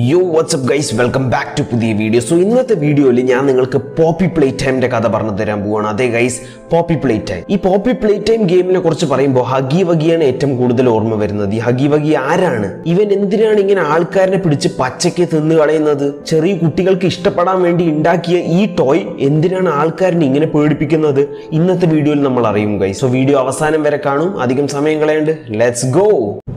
യോ what's up guys welcome back to പുതിയ video so ഇന്നത്തെ വീഡിയോയിൽ ഞാൻ നിങ്ങൾക്ക് പോപ്പി പ്ലേ ടൈമിന്റെ കഥ പറഞ്ഞു തരാൻ പോവാണ് അതെ ഗൈസ് പോപ്പി പ്ലേ ടൈം ഈ പോപ്പി പ്ലേ ടൈം ഗെയിമിനെ കുറിച്ച് പറയുമ്പോൾ ഹഗി വഗിയാണ് ഏറ്റവും കൂടുതൽ ഓർമ്മ വരുന്നത് ഈ ഹഗി വഗി ആരാണ് ഇവൻ എന്തിനാണ് ഇങ്ങനെ ആൾക്കാരെ പിടിച്ച് പച്ചയ്ക്ക് തിന്നു കളയുന്നത് ചെറിയ കുട്ടികൾക്ക് ഇഷ്ടപ്പെടാൻ വേണ്ടി ഉണ്ടാക്കിയ ഈ ടോയ് എന്തിനാണ് ആൾക്കാരിനെ ഇങ്ങനെ പേടിപ്പിക്കുന്നത് ഇന്നത്തെ വീഡിയോയിൽ നമ്മൾ അറിയും ഗൈസ് സോ വീഡിയോ അവസാനം വരെ കാണും അധികം സമയം കളയണ്ട് ലെറ്റ്സ് ഗോ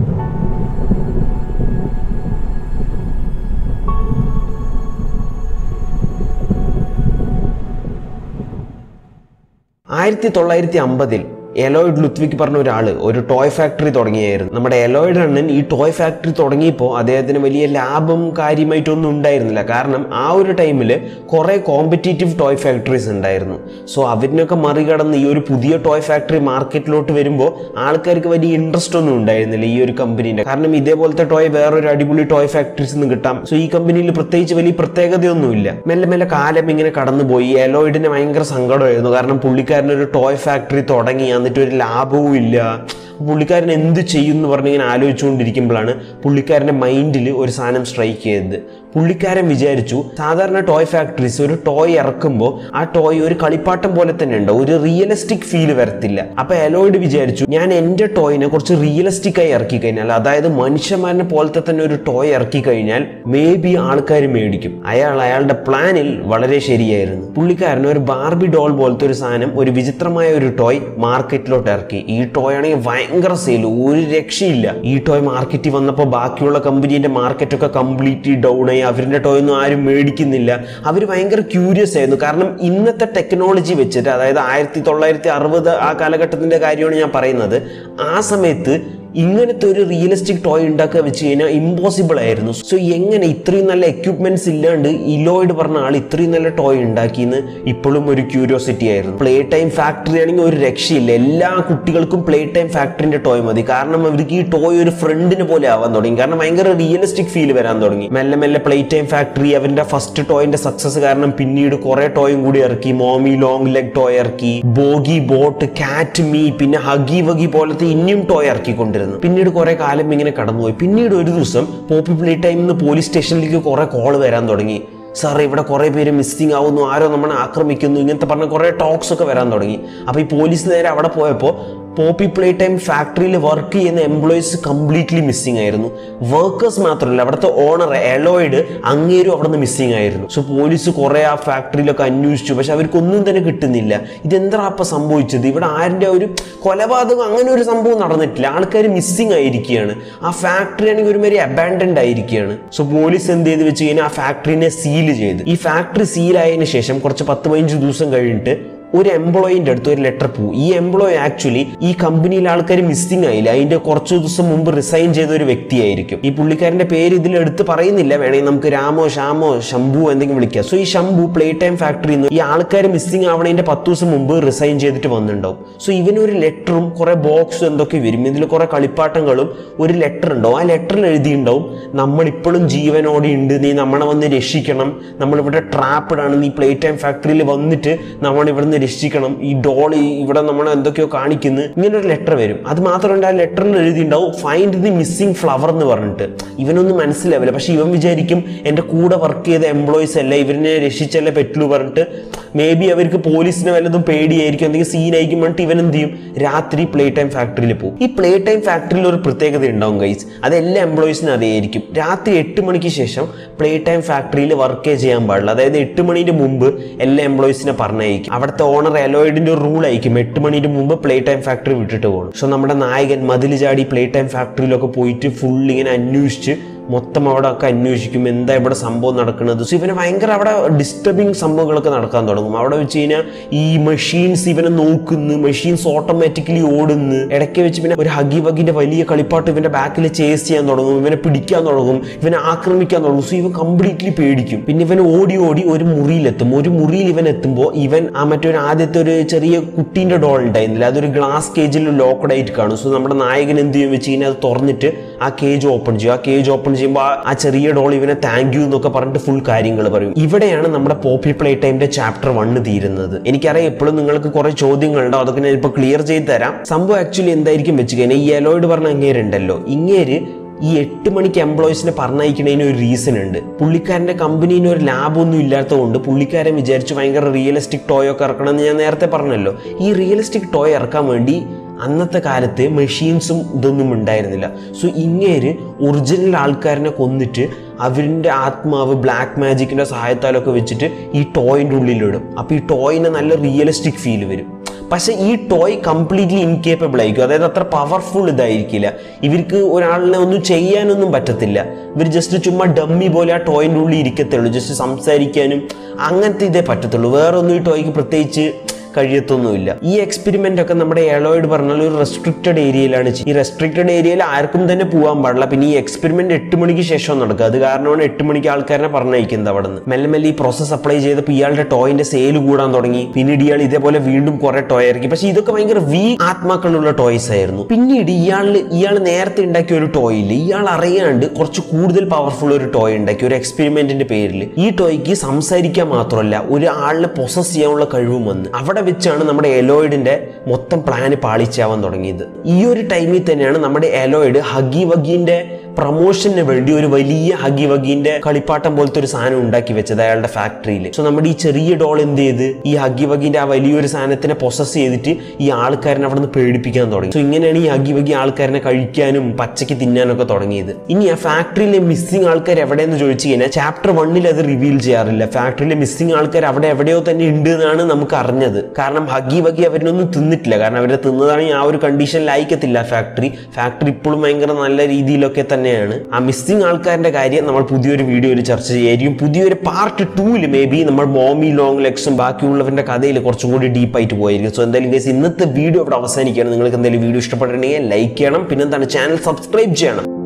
ആയിരത്തി തൊള്ളായിരത്തി അമ്പതിൽ എലോയിഡ് ലുത്വിക്ക് പറഞ്ഞ ഒരാൾ ഒരു ടോയ് ഫാക്ടറി തുടങ്ങിയായിരുന്നു നമ്മുടെ എലോയിഡ് അണ്ണൻ ഈ ടോയ് ഫാക്ടറി തുടങ്ങിയപ്പോൾ അദ്ദേഹത്തിന് വലിയ ലാഭം കാര്യമായിട്ടൊന്നും ഉണ്ടായിരുന്നില്ല കാരണം ആ ഒരു ടൈമിൽ കുറേ കോമ്പറ്റേറ്റീവ് ടോയ് ഫാക്ടറീസ് ഉണ്ടായിരുന്നു സോ അവരിനൊക്കെ മറികടന്ന് ഈ ഒരു പുതിയ ടോയ് ഫാക്ടറി മാർക്കറ്റിലോട്ട് വരുമ്പോൾ ആൾക്കാർക്ക് വലിയ ഇൻട്രസ്റ്റ് ഒന്നും ഉണ്ടായിരുന്നില്ല ഈ ഒരു കമ്പനീൻ്റെ കാരണം ഇതേപോലത്തെ ടോയ് വേറൊരു അടിപൊളി ടോയ് ഫാക്ടറീസ് നിന്ന് കിട്ടാം സോ ഈ കമ്പനിയിൽ പ്രത്യേകിച്ച് വലിയ പ്രത്യേകതയൊന്നുമില്ല മെല്ലെ മെല്ലെ കാലം ഇങ്ങനെ കടന്നുപോയി എലോയിഡിന് ഭയങ്കര സങ്കടമായിരുന്നു കാരണം പുള്ളിക്കാരൻ ഒരു ടോയ് ഫാക്ടറി തുടങ്ങി എന്നിട്ട് ഒരു ലാഭവും ഇല്ല പുള്ളിക്കാരൻ എന്ത് ചെയ്യും എന്ന് പറഞ്ഞ് ഇങ്ങനെ ആലോചിച്ചുകൊണ്ടിരിക്കുമ്പോഴാണ് പുള്ളിക്കാരൻ്റെ മൈൻഡിൽ ഒരു സാധനം സ്ട്രൈക്ക് ചെയ്തത് പുള്ളിക്കാരൻ വിചാരിച്ചു സാധാരണ ടോയ് ഫാക്ടറീസ് ഒരു ടോയ് ഇറക്കുമ്പോൾ ആ ടോയ് ഒരു കളിപ്പാട്ടം പോലെ തന്നെ ഉണ്ടാവും ഒരു റിയലിസ്റ്റിക് ഫീൽ വരത്തില്ല അപ്പൊ എലോയിഡ് വിചാരിച്ചു ഞാൻ എൻ്റെ ടോയിനെ കുറച്ച് റിയലിസ്റ്റിക് ആയി ഇറക്കി കഴിഞ്ഞാൽ അതായത് മനുഷ്യന്മാരനെ പോലത്തെ തന്നെ ഒരു ടോയ് ഇറക്കി കഴിഞ്ഞാൽ മേ ബി ആൾക്കാർ മേടിക്കും അയാൾ അയാളുടെ പ്ലാനിൽ വളരെ ശരിയായിരുന്നു പുള്ളിക്കാരൻ ഒരു ബാർബി ഡോൾ പോലത്തെ ഒരു സാധനം ഒരു വിചിത്രമായ ഒരു ടോയ് മാർക്കറ്റിലോട്ട് ഇറക്കി ഈ ടോയ് ആണെങ്കിൽ ഭയങ്കര സെയിൽ ഒരു രക്ഷയില്ല ഈ ടോയ് മാർക്കറ്റിൽ വന്നപ്പോൾ ബാക്കിയുള്ള കമ്പനീന്റെ മാർക്കറ്റൊക്കെ കംപ്ലീറ്റ്ലി ഡൗൺ ആയി അവരുടെ ടോയ് ഒന്നും ആരും മേടിക്കുന്നില്ല അവർ ഭയങ്കര ക്യൂരിയസ് ആയിരുന്നു കാരണം ഇന്നത്തെ ടെക്നോളജി വെച്ചിട്ട് അതായത് ആയിരത്തി തൊള്ളായിരത്തി അറുപത് ആ കാലഘട്ടത്തിന്റെ കാര്യമാണ് ഞാൻ പറയുന്നത് ആ സമയത്ത് ഇങ്ങനത്തെ ഒരു റിയലിസ്റ്റിക് ടോയ് ഉണ്ടാക്കുക വെച്ച് കഴിഞ്ഞാൽ ഇമ്പോസിബിൾ ആയിരുന്നു സോ എങ്ങനെ ഇത്രയും നല്ല എക്യുപ്മെന്റ്സ് ഇല്ലാണ്ട് ഇലോയിഡ് പറഞ്ഞ ആൾ ഇത്രയും നല്ല ടോയ് ഉണ്ടാക്കിയെന്ന് ഇപ്പോഴും ഒരു ക്യൂരിയോസിറ്റി ആയിരുന്നു പ്ലേ ടൈം ഫാക്ടറി ആണെങ്കിൽ ഒരു രക്ഷയില്ല എല്ലാ കുട്ടികൾക്കും പ്ലേ ടൈം ഫാക്ടറിന്റെ ടോയ് മതി കാരണം അവർക്ക് ഈ ടോയ് ഒരു ഫ്രണ്ടിന് പോലെ ആവാൻ തുടങ്ങി കാരണം ഭയങ്കര റിയലിസ്റ്റിക് ഫീൽ വരാൻ തുടങ്ങി മെല്ലെ മെല്ലെ പ്ലേ ടൈം ഫാക്ടറി അവന്റെ ഫസ്റ്റ് ടോയിന്റെ സക്സസ് കാരണം പിന്നീട് കുറെ ടോയും കൂടി ഇറക്കി മോമി ലോങ് ലെഗ് ടോയ് ഇറക്കി ബോഗി ബോട്ട് കാറ്റ് മീ പിന്നെ ഹഗി വഗി പോലത്തെ ഇനിയും ടോയ് ഇറക്കിക്കൊണ്ടിരുന്നു പിന്നീട് കുറെ കാലം ഇങ്ങനെ കടന്നുപോയി പിന്നീട് ഒരു ദിവസം പോപ്പി പ്ലേ ടൈമിൽ പോലീസ് സ്റ്റേഷനിലേക്ക് കുറെ കോൾ വരാൻ തുടങ്ങി സാർ ഇവിടെ കുറേ പേര് മിസ്സിങ് ആവുന്നു ആരോ നമ്മളെ ആക്രമിക്കുന്നു ഇങ്ങനത്തെ പറഞ്ഞ കുറേ ടോക്സ് ഒക്കെ വരാൻ തുടങ്ങി അപ്പോൾ ഈ പോലീസ് നേരെ അവിടെ പോയപ്പോൾ പോപ്പി പ്ലേ ടൈം ഫാക്ടറിയിൽ വർക്ക് ചെയ്യുന്ന എംപ്ലോയീസ് കംപ്ലീറ്റ്ലി മിസ്സിംഗ് ആയിരുന്നു വർക്കേഴ്സ് മാത്രമല്ല അവിടുത്തെ ഓണർ എലോയിഡ് അങ്ങേരും അവിടെ നിന്ന് മിസ്സിംഗ് ആയിരുന്നു സോ പോലീസ് കുറേ ആ ഫാക്ടറിയിലൊക്കെ അന്വേഷിച്ചു പക്ഷെ അവർക്കൊന്നും തന്നെ കിട്ടുന്നില്ല ഇതെന്താ അപ്പം സംഭവിച്ചത് ഇവിടെ ആരുടെ ഒരു കൊലപാതകം അങ്ങനെ ഒരു സംഭവം നടന്നിട്ടില്ല ആൾക്കാർ മിസ്സിംഗ് ആയിരിക്കുകയാണ് ആ ഫാക്ടറി ആണെങ്കിൽ ഒരുമാതിരി അബാൻഡൻഡ് ആയിരിക്കുകയാണ് സോ പോലീസ് എന്ത് ചെയ്ത് വെച്ച് കഴിഞ്ഞാൽ ആ ഫാക്ടറിനെ സീൽ ചെയ്ത് ഈ ഫാക്ടറി സീൽ ആയതിനു ശേഷം കുറച്ച് പത്ത് പതിനഞ്ച് ദിവസം കഴിഞ്ഞിട്ട് ഒരു എംപ്ലോയിന്റെ അടുത്ത് ഒരു ലെറ്റർ പോകും ഈ എംപ്ലോയി ആക്ച്വലി ഈ കമ്പനിയിലെ ആൾക്കാർ മിസ്സിംഗ് ആയില്ല അതിന്റെ കുറച്ച് ദിവസം മുമ്പ് റിസൈൻ ചെയ്ത ഒരു വ്യക്തിയായിരിക്കും ഈ പുള്ളിക്കാരന്റെ പേര് ഇതിൽ എടുത്ത് പറയുന്നില്ല വേണമെങ്കിൽ നമുക്ക് രാമോ ശ്യാമോ ശംഭു എന്തെങ്കിലും വിളിക്കാം സോ ഈ ശംഭു പ്ലേ ടൈം ഫാക്ടറിയിൽ നിന്ന് ഈ ആൾക്കാർ മിസ്സിംഗ് ആവണതിന്റെ പത്ത് ദിവസം മുമ്പ് റിസൈൻ ചെയ്തിട്ട് വന്നിട്ടുണ്ടാവും സോ ഇവനൊരു ലെറ്ററും കുറെ ബോക്സും എന്തൊക്കെ വരും ഇതിൽ കുറെ കളിപ്പാട്ടങ്ങളും ഒരു ലെറ്റർ ഉണ്ടാവും ആ ലെറ്ററിൽ എഴുതിയിട്ടുണ്ടാവും നമ്മൾ ഇപ്പോഴും ജീവനോടെ ഉണ്ട് നീ നമ്മളെ വന്ന് രക്ഷിക്കണം നമ്മളിവിടെ ട്രാപ്പഡ് ആണ് നീ പ്ലേ ടൈം ഫാക്ടറിയിൽ വന്നിട്ട് നമ്മൾ ഇവിടുന്ന് രക്ഷിക്കണം ഈ ഡോൾ ഇവിടെ നമ്മൾ എന്തൊക്കെയോ കാണിക്കുന്നു ഇങ്ങനെ ഒരു ലെറ്റർ വരും അത് മാത്രമല്ല ആ ലെറ്ററിൽ എഴുതിയിട്ടുണ്ടാവും ഫൈൻഡ് ദി മിസ്സിംഗ് ഫ്ലവർ എന്ന് പറഞ്ഞിട്ട് ഇവനൊന്നും മനസ്സിലാവില്ല പക്ഷെ ഇവൻ വിചാരിക്കും എൻ്റെ കൂടെ വർക്ക് ചെയ്ത എംപ്ലോയീസ് അല്ല ഇവരിനെ രക്ഷിച്ചല്ലേ പറ്റുള്ളൂ പറഞ്ഞിട്ട് മേ ബി അവർക്ക് പോലീസിനെ വല്ലതും പേടിയായിരിക്കും എന്തെങ്കിലും സീൻ ആയിരിക്കും പറഞ്ഞിട്ട് ഇവൻ എന്ത് ചെയ്യും രാത്രി പ്ലേ ടൈം ഫാക്ടറിയിൽ പോകും ഈ പ്ലേ ടൈം ഫാക്ടറിയിൽ ഒരു പ്രത്യേകത ഉണ്ടാവും ഗൈസ് അത് എല്ലാ എംപ്ലോയീസിനും അതേയിരിക്കും രാത്രി എട്ട് മണിക്ക് ശേഷം പ്ലേ ടൈം ഫാക്ടറിയിൽ വർക്ക് ചെയ്യാൻ പാടില്ല അതായത് എട്ട് മണിന്റെ മുമ്പ് എല്ലാ എംപ്ലോയീസിനെ പറഞ്ഞയക്കും അവിടുത്തെ ഓണർ എലോയിഡിന്റെ ഒരു റൂൾ ആയിരിക്കും എട്ട് മണിന്റെ മുമ്പ് പ്ലേ ടൈം ഫാക്ടറി വിട്ടിട്ട് പോകണം സോ നമ്മുടെ നായകൻ മതിൽ ചാടി പ്ലേ ടൈം ഫാക്ടറിയിലൊക്കെ പോയിട്ട് ഫുൾ ഇങ്ങനെ അന്വേഷിച്ച് മൊത്തം അവിടെ ഒക്കെ അന്വേഷിക്കും എന്താ ഇവിടെ സംഭവം നടക്കുന്നത് സോ ഇവന് ഭയങ്കര അവിടെ ഡിസ്റ്റർബിങ് സംഭവങ്ങളൊക്കെ നടക്കാൻ തുടങ്ങും അവിടെ വെച്ച് കഴിഞ്ഞാൽ ഈ മെഷീൻസ് ഇവനെ നോക്കുന്നു മെഷീൻസ് ഓട്ടോമാറ്റിക്കലി ഓടുന്നു ഇടയ്ക്ക് വെച്ച് പിന്നെ ഒരു ഹഗി വഗിന്റെ വലിയ കളിപ്പാട്ട് ഇവന്റെ ബാക്കിൽ ചേസ് ചെയ്യാൻ തുടങ്ങും ഇവനെ പിടിക്കാൻ തുടങ്ങും ഇവനെ ആക്രമിക്കാൻ തുടങ്ങും സോ ഇവൻ കംപ്ലീറ്റ്ലി പേടിക്കും പിന്നെ ഇവൻ ഓടി ഓടി ഒരു മുറിയിലെത്തും ഒരു മുറിയിൽ ഇവൻ എത്തുമ്പോൾ ഇവൻ ആ മറ്റൊരു ആദ്യത്തെ ഒരു ചെറിയ കുട്ടീൻ്റെ ഡോൾ ഉണ്ടായിരുന്നില്ല അതൊരു ഗ്ലാസ് കേജിൽ ലോക്കഡ് ആയിട്ട് കാണും സോ നമ്മുടെ നായകൻ എന്ത് ചെയ്യും വെച്ച് കഴിഞ്ഞാൽ അത് തുറന്നിട്ട് ആ കേജ് ഓപ്പൺ ചെയ്യും ആ കേജ് ഓപ്പൺ ചെയ്യുമ്പോൾ ആ- ആ ചെറിയ ഡോൾ ഇവനെ താങ്ക് യു എന്നൊക്കെ പറഞ്ഞിട്ട് ഫുൾ കാര്യങ്ങൾ പറയും ഇവിടെയാണ് നമ്മുടെ Poppy Playtime chapter one തീരുന്നത് എനിക്കറിയാം എപ്പോഴും നിങ്ങൾക്ക് കുറെ ചോദ്യങ്ങളുണ്ടോ അതൊക്കെ ഞാൻ ഇപ്പോൾ ക്ലിയർ ചെയ്ത് തരാം സംഭവം ആക്ച്വലി എന്തായിരിക്കും വെച്ച് കഴിഞ്ഞാൽ ഈ എലോയിഡ് പറഞ്ഞ അങ്ങേരുണ്ടല്ലോ ഇങ്ങേര് ഈ എട്ട് മണിക്ക് എംപ്ലോയീസിനെ പറഞ്ഞയക്കുന്നതിന് ഒരു റീസൺ ഉണ്ട് പുള്ളിക്കാരന്റെ കമ്പനീന് ഒരു ലാഭമൊന്നും ഇല്ലാത്തതുകൊണ്ട് പുള്ളിക്കാരൻ വിചാരിച്ചു ഭയങ്കര റിയലിസ്റ്റിക് ടോയ് ഒക്കെ ഇറക്കണം എന്ന് ഞാൻ നേരത്തെ പറഞ്ഞല്ലോ ഈ റിയലിസ്റ്റിക് ടോയ് ഇറക്കാൻ വേണ്ടി അന്നത്തെ കാലത്ത് മെഷീൻസും ഇതൊന്നും ഉണ്ടായിരുന്നില്ല സോ ഇങ്ങേര് ഒറിജിനൽ ആൾക്കാരനെ കൊന്നിട്ട് അവരിൻ്റെ ആത്മാവ് ബ്ലാക്ക് മാജിക്കിൻ്റെ സഹായത്താലൊക്കെ വെച്ചിട്ട് ഈ ടോയിൻ്റെ ഉള്ളിലിടും അപ്പോൾ ഈ ടോയിന് നല്ല റിയലിസ്റ്റിക് ഫീൽ വരും പക്ഷേ ഈ ടോയ് കംപ്ലീറ്റ്ലി ഇൻകേപ്പബിൾ ആയിരിക്കും അതായത് അത്ര പവർഫുൾ ഇതായിരിക്കില്ല ഇവർക്ക് ഒരാളിനെ ഒന്നും ചെയ്യാനൊന്നും പറ്റത്തില്ല ഇവർ ജസ്റ്റ് ചുമ്മാ ഡമ്മി പോലെ ആ ടോയിൻ്റെ ഉള്ളിൽ ഇരിക്കത്തുള്ളൂ ജസ്റ്റ് സംസാരിക്കാനും അങ്ങനത്തെ ഇതേ പറ്റത്തുള്ളൂ വേറെ ഒന്നും ഈ ടോയ്ക്ക് പ്രത്യേകിച്ച് കഴിയത്തൊന്നുമില്ല ഈ എക്സ്പെരിമെന്റ് ഒക്കെ നമ്മുടെ എളോയിഡ് പറഞ്ഞാൽ ഒരു റെസ്ട്രിക്റ്റഡ് ഏരിയയിലാണ് ചെയ്യുന്നത്. ഈ റെസ്ട്രിക്റ്റഡ് ഏരിയയിൽ ആർക്കും തന്നെ പോകാൻ പാടില്ല പിന്നെ ഈ എക്സ്പെരിമെന്റ് എട്ട് മണിക്ക് ശേഷം നടക്കുക അത് കാരണമാണ് എട്ട് മണിക്ക് ആൾക്കാരെ പറഞ്ഞയക്കുന്നത് അവിടെ നിന്ന് മെല്ലെ മെല്ലെ ഈ പ്രോസസ് അപ്ലൈ ചെയ്തപ്പോൾ ഇയാളുടെ ടോയിന്റെ സെയിൽ കൂടാൻ തുടങ്ങി പിന്നീട് ഇയാൾ ഇതേപോലെ വീണ്ടും കുറെ ടോയ് ഇറക്കി പക്ഷെ ഇതൊക്കെ ഭയങ്കര വീക്ക് ആത്മാക്കളുള്ള ടോയ്സ് ആയിരുന്നു പിന്നീട് ഇയാളിൽ ഇയാൾ നേരത്തെ ഉണ്ടാക്കിയ ഒരു ടോയില് ഇയാൾ അറിയാണ്ട് കുറച്ച് കൂടുതൽ പവർഫുൾ ഒരു ടോയ് ഉണ്ടാക്കി ഒരു എക്സ്പെരിമെന്റിന്റെ പേരിൽ ഈ ടോയ്ക്ക് സംസാരിക്കാൻ മാത്രമല്ല ഒരു ആളിനെ പൊസസ് ചെയ്യാനുള്ള കഴിവും വന്ന് അവിടെ വെച്ചാണ് നമ്മുടെ എലോയിഡിന്റെ മൊത്തം പ്ലാന് പാളിച്ചാവാൻ തുടങ്ങിയത് ഈ ഒരു ടൈമിൽ തന്നെയാണ് നമ്മുടെ എലോയിഡ് ഹഗി വഗീന്റെ പ്രൊമോഷന് വേണ്ടി ഒരു വലിയ ഹഗി വഗീന്റെ കളിപ്പാട്ടം പോലത്തെ ഒരു സാധനം ഉണ്ടാക്കി വെച്ചത് അയാളുടെ ഫാക്ടറിയിൽ സോ നമ്മുടെ ഈ ചെറിയ ഡോൾ എന്ത് ചെയ്ത് ഈ ഹഗി വഗീന്റെ ആ വലിയൊരു സാധനത്തിനെ പൊസസ് ചെയ്തിട്ട് ഈ ആൾക്കാരനെ അവിടെ നിന്ന് പേടിപ്പിക്കാൻ തുടങ്ങി സോ ഇങ്ങനെയാണ് ഈ ഹഗി വഗി ആൾക്കാരനെ കഴിക്കാനും പച്ചയ്ക്ക് തിന്നാനൊക്കെ തുടങ്ങിയത് ഇനി ആ ഫാക്ടറിയിലെ മിസ്സിംഗ് ആൾക്കാർ എവിടെയെന്ന് ചോദിച്ചു കഴിഞ്ഞാൽ ചാപ്റ്റർ വണ്ണിൽ അത് റിവീൽ ചെയ്യാറില്ല ഫാക്ടറിയിലെ മിസ്സിംഗ് ആൾക്കാർ അവിടെ എവിടെയോ തന്നെ ഉണ്ട് എന്നാണ് നമുക്ക് അറിഞ്ഞത് കാരണം ഹഗി വഗി അവരൊന്നും തിന്നിട്ടില്ല കാരണം അവരെ തിന്നതാണെങ്കിൽ ആ ഒരു കണ്ടീഷനിലായിക്കത്തില്ല ഫാക്ടറി ഫാക്ടറി ഇപ്പോഴും ഭയങ്കര നല്ല രീതിയിലൊക്കെ തന്നെയാണ് ആ മിസ്സിംഗ് ആൾക്കാരുടെ കാര്യം നമ്മൾ പുതിയൊരു വീഡിയോയിൽ ചർച്ച ചെയ്യായിരിക്കും പുതിയൊരു പാർട്ട് ടൂവിൽ മേ ബി നമ്മൾ മോമി ലോങ് ലെഗ്സും ബാക്കിയുള്ളവരുടെ കഥയിൽ കുറച്ചും കൂടി ഡീപ്പായിട്ട് പോയിരിക്കും സോ എന്തായാലും guys ഇന്നത്തെ വീഡിയോ ഇവിടെ അവസാനിക്കുകയാണ് നിങ്ങൾക്ക് എന്തെങ്കിലും വീഡിയോ ഇഷ്ടപ്പെട്ടിട്ടുണ്ടെങ്കിൽ ലൈക്ക് ചെയ്യണം പിന്നെന്താണ് ചാനൽ സബ്സ്ക്രൈബ് ചെയ്യണം